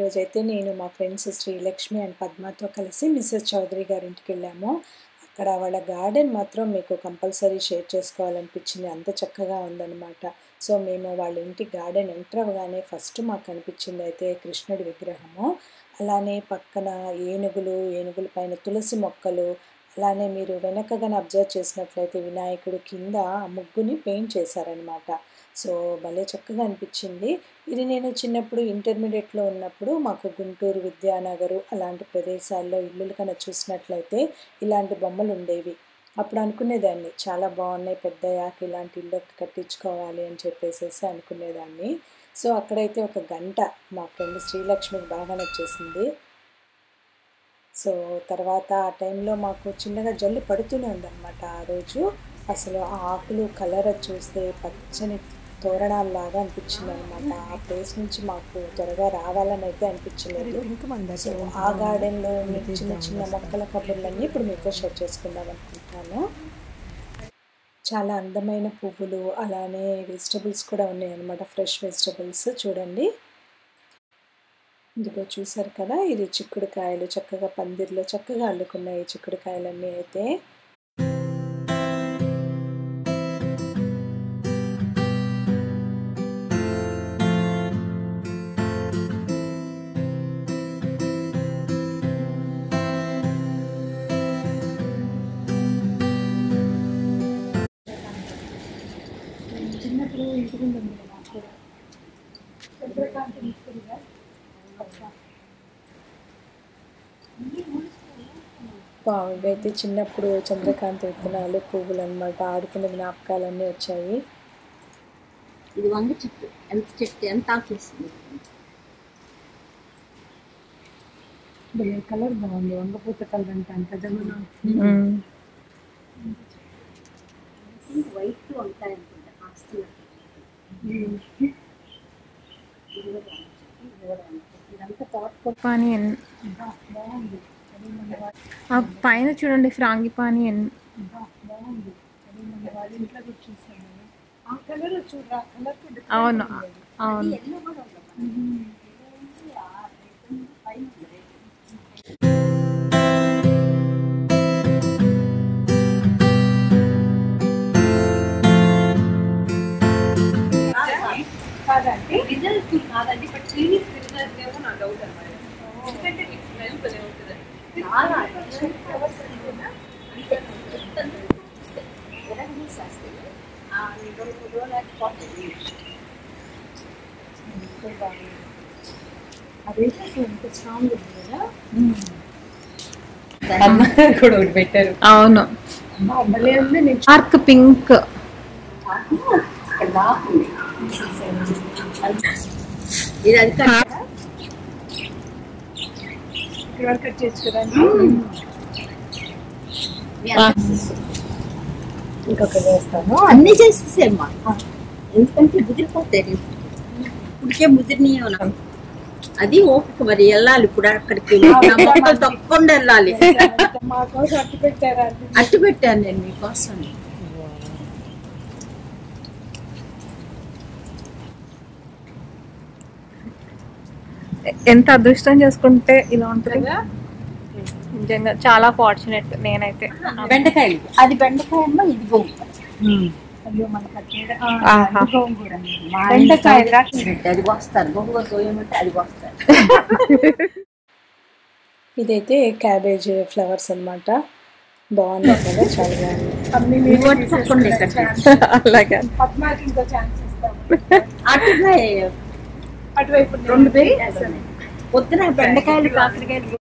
ఈరోజైతే నేను మా ఫ్రెండ్స్ శ్రీలక్ష్మి అండ్ పద్మతో కలిసి మిస్సెస్ చౌదరి గారి ఇంటికి వెళ్ళాము అక్కడ వాళ్ళ గార్డెన్ మాత్రం మీకు కంపల్సరీ షేర్ చేసుకోవాలనిపించింది అంత చక్కగా ఉందన్నమాట సో మేము వాళ్ళ ఇంటి గార్డెన్ ఎంటర్ అవ్వగానే ఫస్ట్ మాకు కనిపించింది అయితే కృష్ణుడి విగ్రహము అలానే పక్కన ఏనుగులు ఏనుగుల పైన తులసి మొక్కలు అలానే మీరు వెనకగానే అబ్జర్వ్ చేసినట్లయితే వినాయకుడు కింద ఆ ముగ్గుని పెయింట్ చేశారనమాట సో భలే చక్కగా అనిపించింది ఇది నేను చిన్నప్పుడు ఇంటర్మీడియట్లో ఉన్నప్పుడు మాకు గుంటూరు విద్యానగరు అలాంటి ప్రదేశాల్లో ఇల్లులు కన్నా చూసినట్లయితే ఇలాంటి బొమ్మలు ఉండేవి అప్పుడు అనుకునేదాన్ని చాలా బాగున్నాయి పెద్దయ్యాక ఇలాంటి ఇల్లు కట్టించుకోవాలి అని చెప్పేసేసి అనుకునేదాన్ని సో అక్కడైతే ఒక గంట మా ఫ్రెండ్ శ్రీలక్ష్మికి బాగా నచ్చేసింది సో తర్వాత ఆ టైంలో మాకు చిన్నగా జల్లు పడుతూనే ఉందన్నమాట ఆ రోజు అసలు ఆ ఆకులు కలర్ చూస్తే పచ్చని తోరణాల్లాగా అనిపించింది అనమాట ఆ ప్లేస్ నుంచి మాకు త్వరగా రావాలని అయితే అనిపించలేదు సో ఆ గార్డెన్లో మీకు చిన్న చిన్న మొక్కల కబుర్లన్నీ ఇప్పుడు మీతో షేర్ చేసుకుందాం అనుకుంటున్నాను చాలా అందమైన పువ్వులు అలానే వెజిటబుల్స్ కూడా ఉన్నాయి అనమాట ఫ్రెష్ వెజిటబుల్స్ చూడండి ఇదిగో చూసారు కదా ఇది చిక్కుడుకాయలు చక్కగా పందిర్లో చక్కగా అల్లుకున్నాయి చిక్కుడుకాయలన్నీ అయితే చిన్నప్పుడు ఇంటి ముందు ఇవైతే చిన్నప్పుడు చంద్రకాంత్ విత్తనాలు పువ్వులు అనమాట ఆడుకునే జ్ఞాపకాలన్నీ వచ్చాయి ఇది వంగ చెట్టు ఎంత చెట్టు ఎంత ఆకేసింది కలర్ బాగుంది వంగపూత కలర్ అంటే అంత జమున వైట్ వంకాయ అనుకుంటా కాస్తున్నా ఇదంతా తోట పానీ ఎన్ బాగుంది ఆ పైన చూడండి ఫ్రాంగి పానీ ఎన్ బాగుంది వాళ్ళ ఇంట్లో కూడా చూసాను ఆ కలర్ చూడరా కలర్ అవును అవును ఎల్లో కూడా ఉంది పైన కాదండి రిజల్ట్ కాదండి బట్ క్లినిక్ రిజల్ట్ ఏమో నా డౌట్ అనమాట ఎందుకంటే మీకు స్మెల్ భలే ఉంటుంది చాలా అదైతే అసలు ఎంత స్ట్రాంగ్ ఉంది కదా అమ్మగారు కూడా ఒకటి పెట్టారు అవును అమ్మా, భలే ఉంది నేను డార్క్ పింక్ ఇది అది కాదు. ఇక్కడ వరకు కట్ చేయొచ్చు కదా ఇంకొక వేస్తాను అన్ని చేసేసేమ్మా ఎందుకంటే ముదిరిపోతాయి ఇప్పటికే ముదిరినాయి అది ఓపిక మరి వెళ్ళాలి ఇప్పుడు అక్కడికి నా మొక్కలు తప్పకుండా వెళ్ళాలి మా కోసం అట్టు పెట్టారా అండి అట్టు పెట్టాను నేను మీకోసం ఎంత అదృష్టం చేసుకుంటే ఇలా ఉంటుంది నిజంగా చాలా ఫార్చునేట్ నేనైతే బెండకాయలు అది బెండకాయ అమ్మ ఇది గోంగూర అయ్యో మనకి అట్టు ఆహా. గోంగూర మా బెండకాయ ఇంట్లో పెట్టి అది పోస్తారు గోంగూర తోయమంటే అది పోస్తారు ఇదైతే క్యాబేజ్ ఫ్లవర్స్ అన్నమాట బాగుంది కదా చాలా బాగుంది అన్ని మీరు పట్టుకోండి ఇక్కడ అలాగే పద్మాకి ఇంకో ఛాన్స్ ఇస్తాము అటుగా అటువైపు రెండు పేరు పొద్దున బెండకాయలు కాకరకాయలు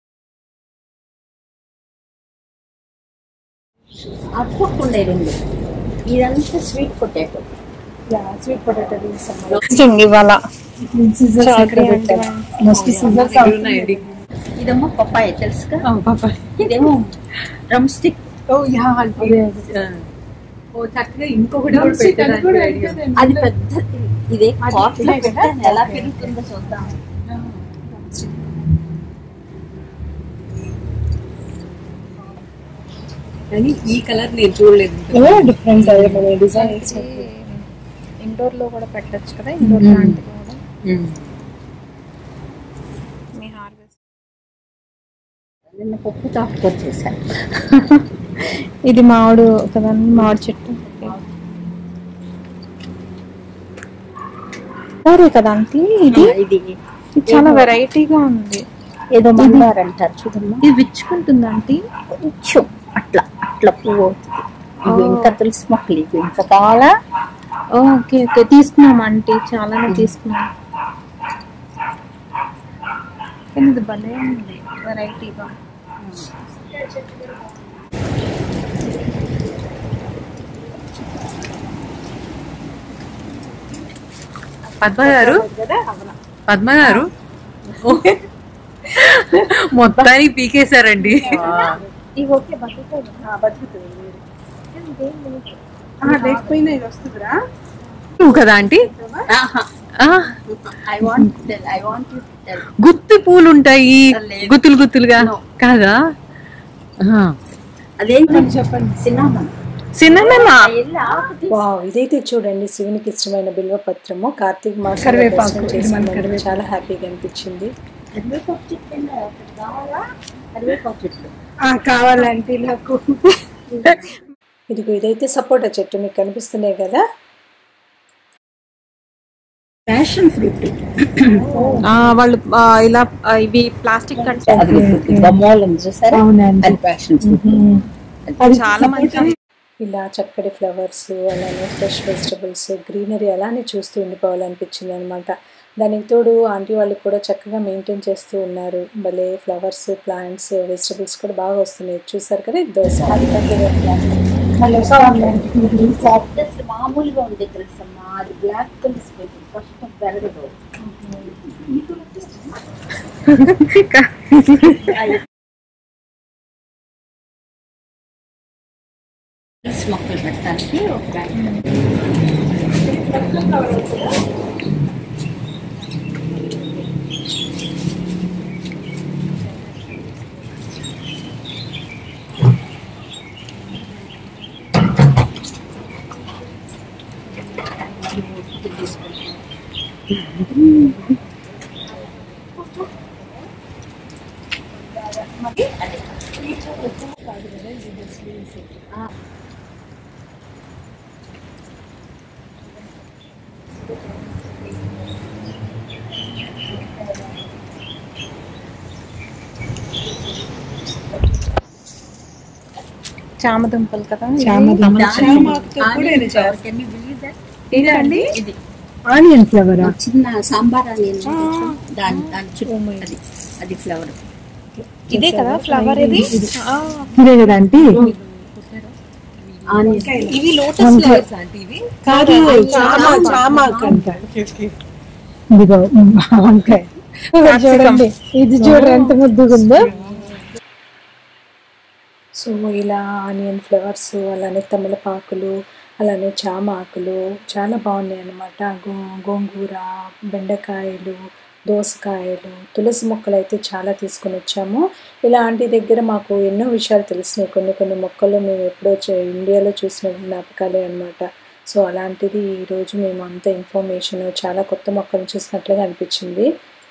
అట్టుకోకుండా రెండు ఇదంతా స్వీట్ పొటాటో స్వీట్ పొటాటో తీసాము Interesting ఇవాళ సీజర్స్ చాకరీ అంటే నెక్స్ట్ సీజర్స్ ఉన్నాయండి ఇదేమో పప్పాయ తెలుసుగా పాప ఇదేమో drumstick oh yeah oh చక్కగా ఇంకొకటి కూడా పెట్టడానికి ఐడియా అది పెద్ద ఇదే కాట్లో పెట్టాను ఎలా పెరుగుతుందో చూద్దాం కానీ ఈ కలర్ నేను చూడలేదు డిఫరెంట్ మన డిజైన్స్ ఇండోర్ లో కూడా పెట్టచ్చు కదా ఇండోర్ ప్లాంట్ కూడా మీ నిన్న పప్పు తాకుకొని చేశాను ఇది మామిడు కదా మామిడి చెట్టు సరే కదా ఆంటీ ఇది ఇది ఇది చాలా వెరైటీగా ఉంది ఏదో మందారు అంటారు చూడమ్మా ఇది విచ్చుకుంటుంది ఆంటీ కొంచెం అట్లా అట్లా పువ్వు అవుతుంది ఇవి ఇంకా తులసి మొక్కలు ఇవి ఇంకా కావాలా ఓకే ఓకే తీసుకున్నాం ఆంటీ చాలానే తీసుకున్నాం కానీ ఇది భలే ఉంది వెరైటీగా పద్మ గారు పద్మ గారు మొత్తానికి పీకేశారండి ఇవి ఓకే బతుకుతుంది లేకపోయినా ఇది వస్తుందిరా నువ్వు కదా ఆంటీ ఆ, I want I want you tell గుత్తి పూలు ఉంటాయి లేదు. గుత్తులు గుత్తులుగా No. కాదా ఆ. అదేంటని చెప్పండి సినామన్ సిన్నమా వావ్ ఇదైతే చూడండి శివునికి ఇష్టమైన బిల్వ పత్రము కార్తీక మాసం కరివేపాకు, దర్శనం ఇది మన చేసుకున్నాము. కరివేపాకు. చాలా హ్యాపీగా అనిపించింది కరివేపాకు చెట్టు ఏంటి? అక్కడ కావాలా కరివేపాకు చెట్లు కావాలంటే నాకు ఇదిగో ఇదైతే సపోటా చెట్టు మీకు కనిపిస్తున్నాయి కదా ప్యాషన్ ఫ్రూట్ వాళ్ళు ఆ, ఇలా ఆ, ఇవి ప్లాస్టిక్ అది బొమ్మలు చూసారా అవునండి. అది ప్యాషన్ ఫ్రూట్ చాలా మంచి ఇలా చక్కటి ఫ్లవర్స్ అలానే ఫ్రెష్ వెజిటబుల్స్ గ్రీనరీ అలానే చూస్తూ ఉండిపోవాలనిపించింది అనమాట దానికి తోడు ఆంటీ వాళ్ళు కూడా చక్కగా మెయింటైన్ చేస్తూ ఉన్నారు భలే ఫ్లవర్స్ ప్లాంట్స్ వెజిటబుల్స్ కూడా బాగా వస్తున్నాయి చూసారు కదా ఇది దోశ సాఫ్ట్నెస్ మామూలుగా ఉంది తెలుసమ్మా అది బ్లాక్ కలిసిపోయింది ఫస్ట్ పెరగదు పీస్ మొక్కలు పెట్టడానికి ఒక బ్యాగ్ చామదుంపలు కదా ఏంటండి ఇది ఆనియన్ ఫ్లవర్ చిన్న సాంబార్ ఆనియన్ దాని దాని చుట్టూ అది అది ఫ్లవర్ ఇదే కదా ఫ్లవర్ ఇది ఆ, ఇదే కదా ఆంటీ ఆనియన్ ఇవి లోటస్ ఫ్లవర్స్ ఆంటీ ఇవి కాదు చామ చామాకు అంట ఇదిగో ఉమ్, వంకాయ చూడండి ఇది చూడండి ఎంత ముద్దుగా ఉందో సో ఇలా ఆనియన్ ఫ్లవర్స్ అలానే తమలపాకులు అలానే చామ ఆకులు చాలా బాగున్నాయి అన్నమాట గో గోంగూర బెండకాయలు దోసకాయలు తులసి మొక్కలు అయితే చాలా తీసుకొని వచ్చాము ఇలా ఆంటీ దగ్గర మాకు ఎన్నో విషయాలు తెలిసినాయి కొన్ని కొన్ని మొక్కలు మేము ఎప్పుడో చే- ఇండియాలో చూసిన జ్ఞాపకాలే అనమాట సో అలాంటిది ఈరోజు మేము అంత ఇన్ఫర్మేషన్ చాలా కొత్త మొక్కలు చూసినట్లుగా అనిపించింది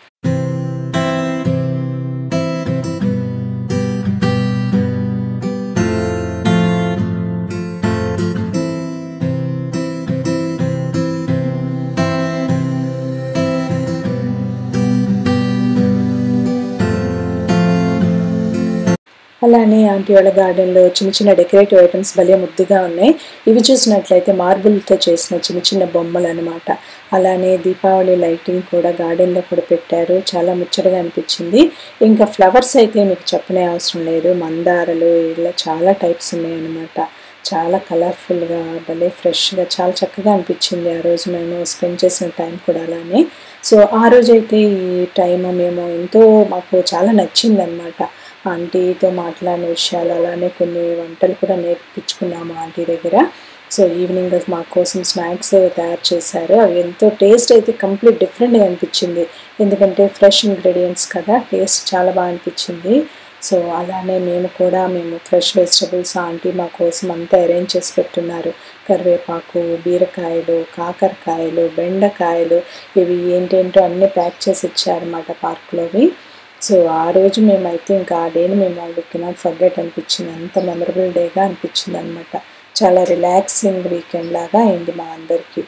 అలానే ఆంటీ వాళ్ళ గార్డెన్లో చిన్న చిన్న డెకరేటివ్ ఐటమ్స్ భలే ముద్దుగా ఉన్నాయి ఇవి చూసినట్లయితే మార్బుల్తో చేసిన చిన్న చిన్న బొమ్మలు అనమాట అలానే దీపావళి లైటింగ్ కూడా గార్డెన్లో కూడా పెట్టారు చాలా ముచ్చటగా అనిపించింది ఇంకా ఫ్లవర్స్ అయితే మీకు చెప్పనే అవసరం లేదు మందారలు ఇలా చాలా టైప్స్ ఉన్నాయి అనమాట చాలా కలర్ఫుల్గా భలే ఫ్రెష్గా చాలా చక్కగా అనిపించింది ఆ రోజు మేము స్పెండ్ చేసిన టైం కూడా అలానే సో ఆ రోజు అయితే ఈ టైం మేము ఎంతో మాకు చాలా నచ్చింది అనమాట ఆంటీతో మాట్లాడిన విషయాలు అలానే కొన్ని వంటలు కూడా నేర్పించుకున్నాము ఆంటీ దగ్గర సో ఈవినింగ్ మా కోసం స్నాక్స్ తయారు చేశారు అవి ఎంతో టేస్ట్ అయితే కంప్లీట్ డిఫరెంట్గా అనిపించింది ఎందుకంటే ఫ్రెష్ ఇంగ్రీడియంట్స్ కదా టేస్ట్ చాలా బాగా అనిపించింది సో అలానే మేము కూడా మేము ఫ్రెష్ వెజిటబుల్స్ ఆంటీ మా కోసం అంతా అరేంజ్ చేసి పెట్టున్నారు కరివేపాకు బీరకాయలు కాకరకాయలు బెండకాయలు ఇవి ఏంటేంటో అన్నీ ప్యాక్ చేసి ఇచ్చారన్నమాట పార్క్లోవి సో ఆ రోజు మేమైతే ఇంకా ఆ డేని మేము వి కెనాట్ ఫర్గెట్ అనిపించింది అంత మెమరబుల్ డేగా అనిపించింది అనమాట చాలా రిలాక్సింగ్ వీకెండ్ లాగా అయింది మా అందరికీ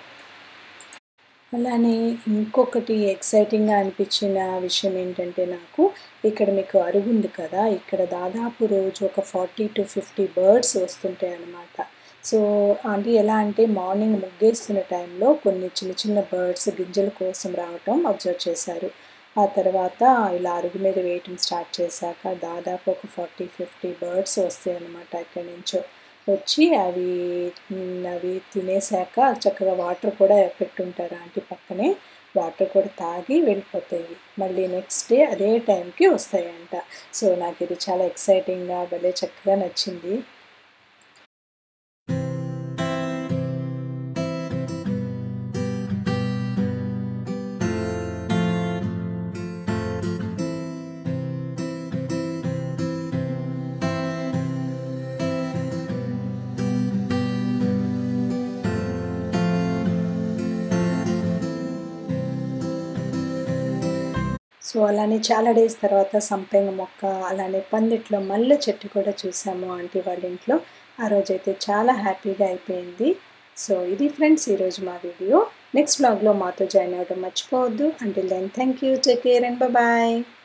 అలానే ఇంకొకటి ఎక్సైటింగ్గా అనిపించిన విషయం ఏంటంటే నాకు ఇక్కడ మీకు అరుగు ఉంది కదా ఇక్కడ దాదాపు రోజు ఒక ఫార్టీ టు ఫిఫ్టీ బర్డ్స్ వస్తుంటాయి అన్నమాట సో అంటే ఎలా అంటే మార్నింగ్ ముగ్గేస్తున్న టైంలో కొన్ని చిన్న చిన్న బర్డ్స్ గింజల కోసం రావటం అబ్జర్వ్ చేశారు ఆ తర్వాత ఇలా అరుగు మీద వేయటం స్టార్ట్ చేశాక దాదాపు ఒక ఫార్టీ ఫిఫ్టీ బర్డ్స్ వస్తాయి అన్నమాట ఎక్కడి నుంచో వచ్చి అవి మ్, అవి తినేసాక చక్కగా వాటర్ కూడా పెట్టుంటారు ఆంటీ పక్కనే వాటర్ కూడా తాగి వెళ్ళిపోతాయి మళ్ళీ నెక్స్ట్ డే అదే టైంకి వస్తాయంట సో నాకు ఇది చాలా ఎక్సైటింగ్గా భలే చక్కగా నచ్చింది సో అలానే చాలా డేస్ తర్వాత సంపెంగ మొక్క అలానే పందిట్లో మల్లె చెట్టు కూడా చూసాము ఆంటీ వాళ్ళ ఇంట్లో ఆ రోజైతే చాలా హ్యాపీగా అయిపోయింది సో ఇది ఫ్రెండ్స్ ఈరోజు మా వీడియో నెక్స్ట్ బ్లాగ్లో మాతో జాయిన్ అవ్వడం మర్చిపోవద్దు until then thank you take care and bye